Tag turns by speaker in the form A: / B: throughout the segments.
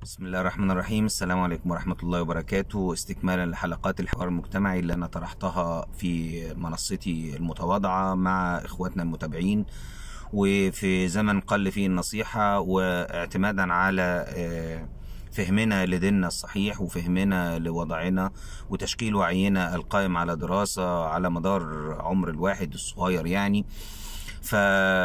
A: بسم الله الرحمن الرحيم السلام عليكم ورحمة الله وبركاته استكمالا لحلقات الحوار المجتمعي اللي أنا طرحتها في منصتي المتواضعة مع إخواتنا المتابعين وفي زمن قل فيه النصيحة واعتمادا على آه، فهمنا لديننا الصحيح وفهمنا لوضعنا وتشكيل وعينا القائم على دراسة على مدار عمر الواحد الصغير يعني ف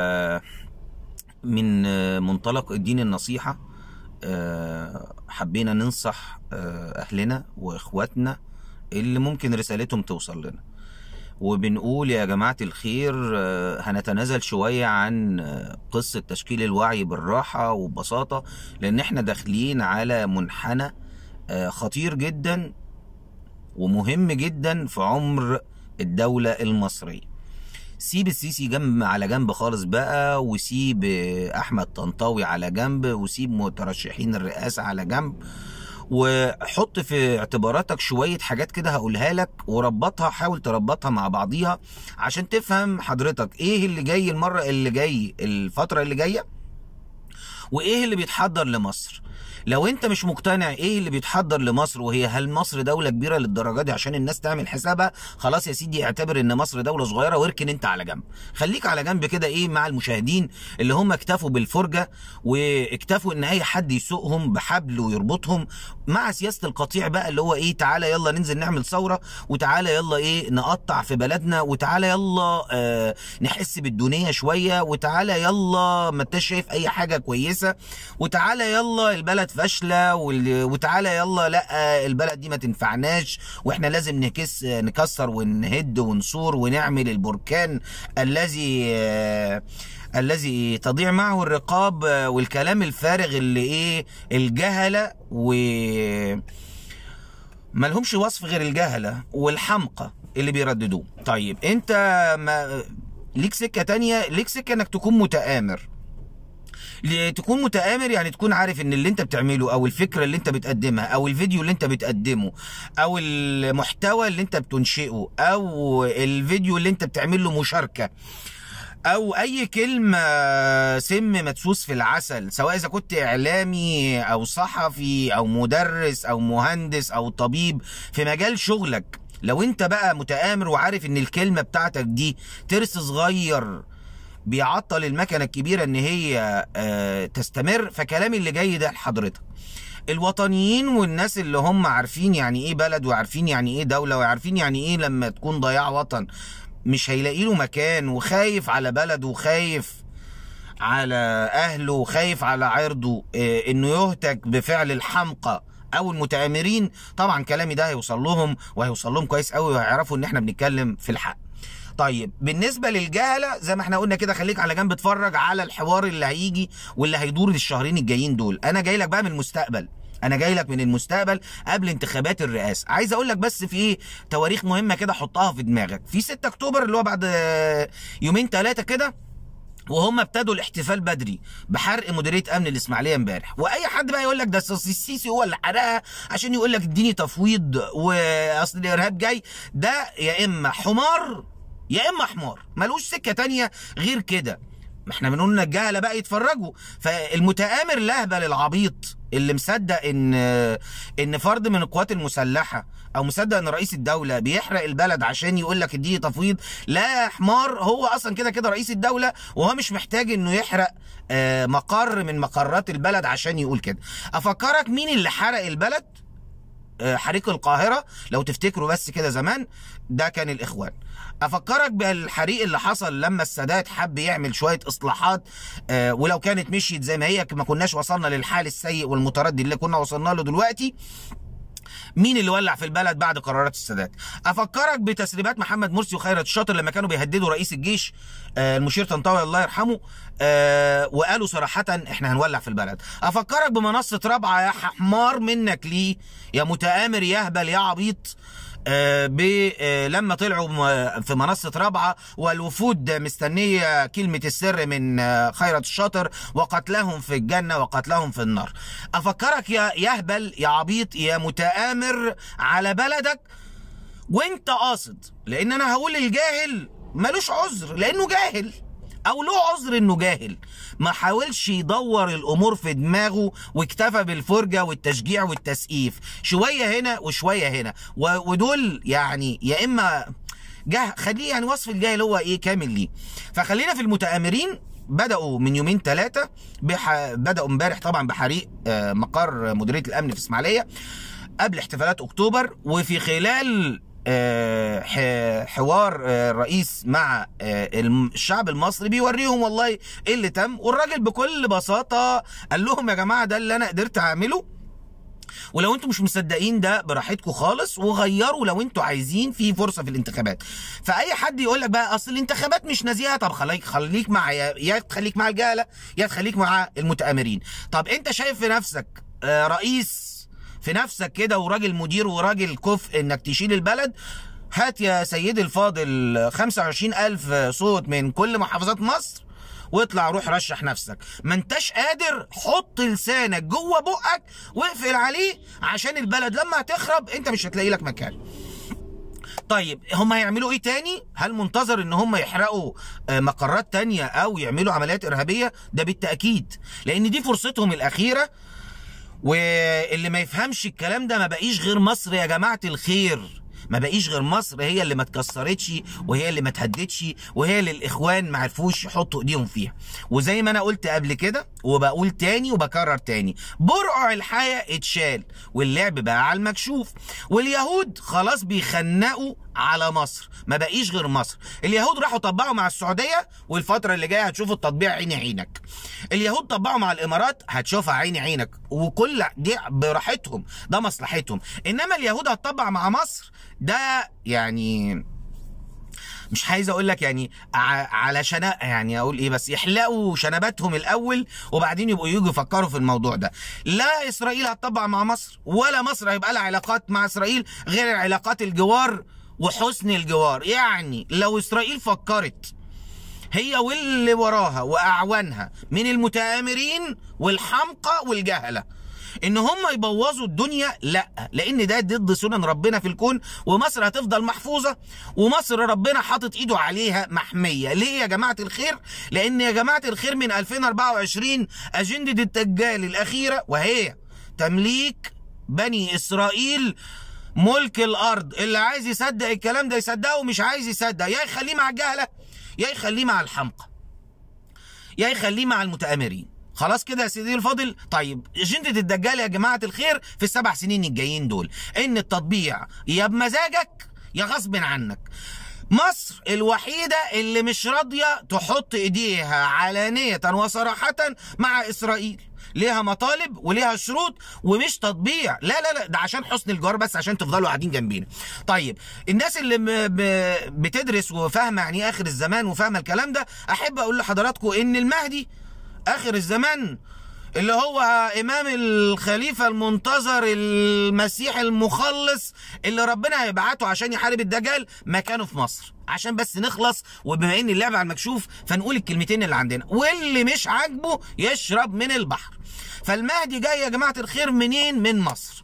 A: من آه، منطلق الدين النصيحة آه، حبينا ننصح آه، أهلنا وإخواتنا اللي ممكن رسالتهم توصل لنا وبنقول يا جماعة الخير آه، هنتنازل شوية عن آه، قصة تشكيل الوعي بالراحة وببساطة لأن احنا داخلين على منحنى آه، خطير جدا ومهم جدا في عمر الدولة المصرية سيب السيسي جنب على جنب خالص بقى وسيب احمد طنطاوي على جنب وسيب مترشحين الرئاسه على جنب وحط في اعتباراتك شويه حاجات كده هقولها لك وربطها حاول تربطها مع بعضيها عشان تفهم حضرتك ايه اللي جاي المره اللي جاي الفتره اللي جايه وايه اللي بيتحضر لمصر لو انت مش مقتنع ايه اللي بيتحضر لمصر وهي هل مصر دولة كبيرة للدرجة دي عشان الناس تعمل حسابها خلاص يا سيدي اعتبر ان مصر دولة صغيرة واركن انت على جنب خليك على جنب كده ايه مع المشاهدين اللي هم اكتفوا بالفرجة واكتفوا ان اي حد يسوقهم بحبل ويربطهم مع سياسة القطيع بقى اللي هو ايه تعالى يلا ننزل نعمل ثورة وتعالى يلا ايه نقطع في بلدنا وتعالى يلا آه نحس بالدنيا شوية وتعالى يلا ما انتش شايف اي حاجة كويسة وتعالى يلا البلد فاشلة وال- وتعالى يلا لا البلد دي ما تنفعناش واحنا لازم نكس نكسر ونهد ونصور ونعمل البركان الذي آه، الذي تضيع معه الرقاب آه، والكلام الفارغ اللي ايه الجهلة و ملهمش وصف غير الجهلة والحمقى اللي بيرددوه طيب انت ما ليك سكة تانية ليك سكة انك تكون متآمر ل- تكون متآمر يعني تكون عارف ان اللي انت بتعمله او الفكرة اللي انت بتقدمها او الفيديو اللي انت بتقدمه او المحتوى اللي انت بتنشئه او الفيديو اللي انت بتعمل له مشاركة او اي كلمة سم مدسوس في العسل سواء اذا كنت اعلامي او صحفي او مدرس او مهندس او طبيب في مجال شغلك لو انت بقى متآمر وعارف ان الكلمة بتاعتك دي ترس صغير بيعطل المكنه الكبيره ان هي آه، تستمر فكلامي اللي جاي ده لحضرتك الوطنيين والناس اللي هم عارفين يعني ايه بلد وعارفين يعني ايه دوله وعارفين يعني ايه لما تكون ضياع وطن مش هيلاقي له مكان وخايف على بلده وخايف على اهله وخايف على عرضه آه، انه يهتك بفعل الحمقى او المتآمرين طبعا كلامي ده هيوصل لهم وهيوصل لهم كويس قوي وهيعرفوا ان احنا بنتكلم في الحق طيب بالنسبة للجهلة زي ما احنا قلنا كده خليك على جنب اتفرج على الحوار اللي هيجي واللي هيدور الشهرين الجايين دول انا جاي لك بقى من المستقبل انا جاي لك من المستقبل قبل انتخابات الرئاسه عايز اقول لك بس في ايه تواريخ مهمه كده حطها في دماغك في 6 اكتوبر اللي هو بعد آه، يومين ثلاثه كده وهم ابتدوا الاحتفال بدري بحرق مديريه امن الاسماعيليه امبارح واي حد بقى يقول لك ده أصل السيسي هو اللي حرقها عشان يقول لك اديني تفويض واصل الارهاب جاي ده يا اما حمار يا اما حمار ملوش سكه تانية غير كده ما احنا بنقول ان الجهله بقى يتفرجوا فالمتآمر الاهبل العبيط اللي مصدق ان ان فرد من القوات المسلحه او مصدق ان رئيس الدوله بيحرق البلد عشان يقول لك اديني تفويض لا يا حمار هو اصلا كده كده رئيس الدوله وهو مش محتاج انه يحرق آه، مقر من مقرات البلد عشان يقول كده افكرك مين اللي حرق البلد آه، حريق القاهرة لو تفتكروا بس كده زمان ده كان الإخوان أفكرك بالحريق اللي حصل لما السادات حب يعمل شوية إصلاحات آه، ولو كانت مشيت زي ما هي ما كناش وصلنا للحال السيء والمتردي اللي كنا وصلنا له دلوقتي مين اللي ولع في البلد بعد قرارات السادات افكرك بتسريبات محمد مرسي وخيرت الشاطر لما كانوا بيهددوا رئيس الجيش آه، المشير طنطاوي الله يرحمه آه، وقالوا صراحة احنا هنولع في البلد افكرك بمنصة رابعة يا حمار منك ليه يا متآمر يا هبل يا عبيط آه، ب آه، لما طلعوا م- في منصة رابعة والوفود مستنية كلمة السر من آه، خيرت الشاطر وقتلهم في الجنة وقتلهم في النار أفكرك يا يهبل يا عبيط يا متآمر على بلدك وانت قاصد لان انا هقول الجاهل ملوش عذر لانه جاهل او له عذر انه جاهل ما حاولش يدور الامور في دماغه واكتفى بالفرجه والتشجيع والتسقيف شويه هنا وشويه هنا و- ودول يعني يا اما جه خليه يعني وصف الجاهل هو ايه كامل ليه فخلينا في المتآمرين بدأوا من يومين ثلاثة بح... بدأوا امبارح طبعا بحريق آه، مقر مديرية الأمن في إسماعيلية قبل احتفالات أكتوبر وفي خلال آه، ح- حوار آه، الرئيس مع آه، الم- الشعب المصري بيوريهم والله ايه اللي تم والراجل بكل بساطة قال لهم يا جماعة ده اللي أنا قدرت أعمله ولو انتم مش مصدقين ده براحتكم خالص وغيروا لو انتم عايزين في فرصه في الانتخابات فاي حد يقول لك بقى اصل الانتخابات مش نزيهه طب خليك خليك مع يا يا تخليك مع الجهله يا تخليك مع المتآمرين طب انت شايف في نفسك آه، رئيس في نفسك كده وراجل مدير وراجل كفء انك تشيل البلد هات يا سيدي الفاضل 25 ألف صوت من كل محافظات مصر واطلع روح رشح نفسك ما انتش قادر حط لسانك جوه بقك واقفل عليه عشان البلد لما هتخرب انت مش هتلاقي لك مكان طيب هم هيعملوا ايه تاني هل منتظر ان هم يحرقوا آه، مقرات تانية او يعملوا عمليات ارهابية ده بالتأكيد لان دي فرصتهم الاخيرة واللي ما يفهمش الكلام ده ما بقيش غير مصر يا جماعة الخير ما بقيش غير مصر هي اللي ما اتكسرتش وهي اللي ما اتهدتش وهي اللي الاخوان ما عرفوش يحطوا ايديهم فيها وزي ما انا قلت قبل كده وبقول تاني وبكرر تاني برقع الحياة اتشال واللعب بقى على المكشوف واليهود خلاص بيخنقوا على مصر ما بقيش غير مصر اليهود راحوا طبقوا مع السعودية والفترة اللي جاية هتشوفوا التطبيع عيني عينك اليهود طبقوا مع الامارات هتشوفها عيني عينك وكل دي براحتهم ده مصلحتهم انما اليهود هتطبق مع مصر ده يعني مش عايز اقول لك يعني ع- على شنا يعني اقول ايه بس يحلقوا شنباتهم الاول وبعدين يبقوا يجوا يفكروا في الموضوع ده لا اسرائيل هتطبق مع مصر ولا مصر هيبقى لها علاقات مع اسرائيل غير علاقات الجوار وحسن الجوار يعني لو اسرائيل فكرت هي واللي وراها واعوانها من المتآمرين والحمقى والجهله ان هم يبوظوا الدنيا لا لان ده ضد سنن ربنا في الكون ومصر هتفضل محفوظه ومصر ربنا حاطط ايده عليها محميه ليه يا جماعه الخير لان يا جماعه الخير من 2024 اجنده الدجال الاخيره وهي تمليك بني اسرائيل ملك الارض اللي عايز يصدق الكلام ده يصدقه ومش عايز يصدق يا يخليه مع الجهله يا يخليه مع الحمقى يا يخليه مع المتآمرين خلاص كده يا سيدي الفاضل طيب اجندة الدجال يا جماعة الخير في السبع سنين الجايين دول ان التطبيع يا بمزاجك يا غصب عنك مصر الوحيدة اللي مش راضية تحط ايديها علانية وصراحة مع اسرائيل ليها مطالب وليها شروط ومش تطبيع لا لا لا ده عشان حسن الجوار بس عشان تفضلوا قاعدين جنبينا طيب الناس اللي م- ب- بتدرس وفاهمه يعني ايه اخر الزمان وفاهمه الكلام ده احب اقول لحضراتكم ان المهدي اخر الزمان اللي هو امام الخليفه المنتظر المسيح المخلص اللي ربنا هيبعته عشان يحارب الدجال مكانه في مصر عشان بس نخلص وبما ان اللعبه على المكشوف فنقول الكلمتين اللي عندنا واللي مش عاجبه يشرب من البحر فالمهدي جاي يا جماعه الخير منين من مصر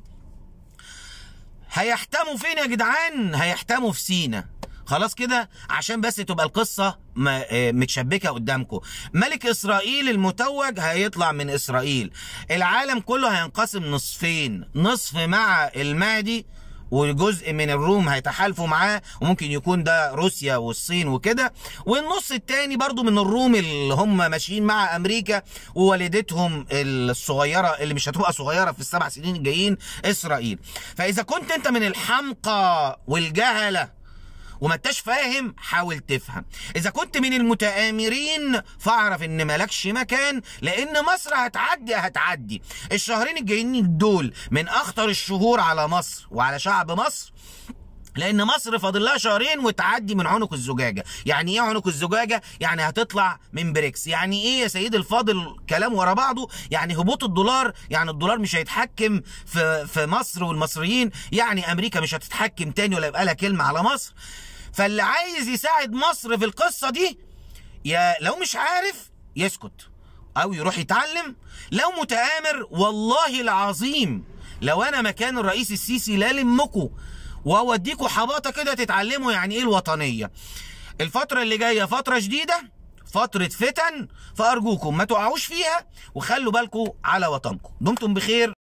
A: هيحتموا فين يا جدعان هيحتموا في سينا خلاص كده عشان بس تبقى القصة م- آه، متشبكة قدامكم ملك إسرائيل المتوج هيطلع من إسرائيل العالم كله هينقسم نصفين نصف مع المهدي وجزء من الروم هيتحالفوا معاه وممكن يكون ده روسيا والصين وكده والنص التاني برضو من الروم اللي هم ماشيين مع امريكا ووالدتهم الصغيره اللي مش هتبقى صغيره في السبع سنين الجايين اسرائيل فاذا كنت انت من الحمقى والجهله وما انتش فاهم حاول تفهم اذا كنت من المتآمرين فاعرف ان مالكش مكان لان مصر هتعدي هتعدي الشهرين الجايين دول من اخطر الشهور على مصر وعلى شعب مصر لان مصر فاضل لها شهرين وتعدي من عنق الزجاجه يعني ايه عنق الزجاجه يعني هتطلع من بريكس يعني ايه يا سيدي الفاضل كلام ورا بعضه يعني هبوط الدولار يعني الدولار مش هيتحكم في في مصر والمصريين يعني امريكا مش هتتحكم تاني ولا يبقى لها كلمه على مصر فاللي عايز يساعد مصر في القصه دي يا لو مش عارف يسكت او يروح يتعلم لو متآمر والله العظيم لو انا مكان الرئيس السيسي لا لمكوا واوديكوا حباطه كده تتعلموا يعني ايه الوطنيه الفتره اللي جايه فتره جديده فتره فتن فارجوكم ما تقعوش فيها وخلوا بالكم على وطنكم دمتم بخير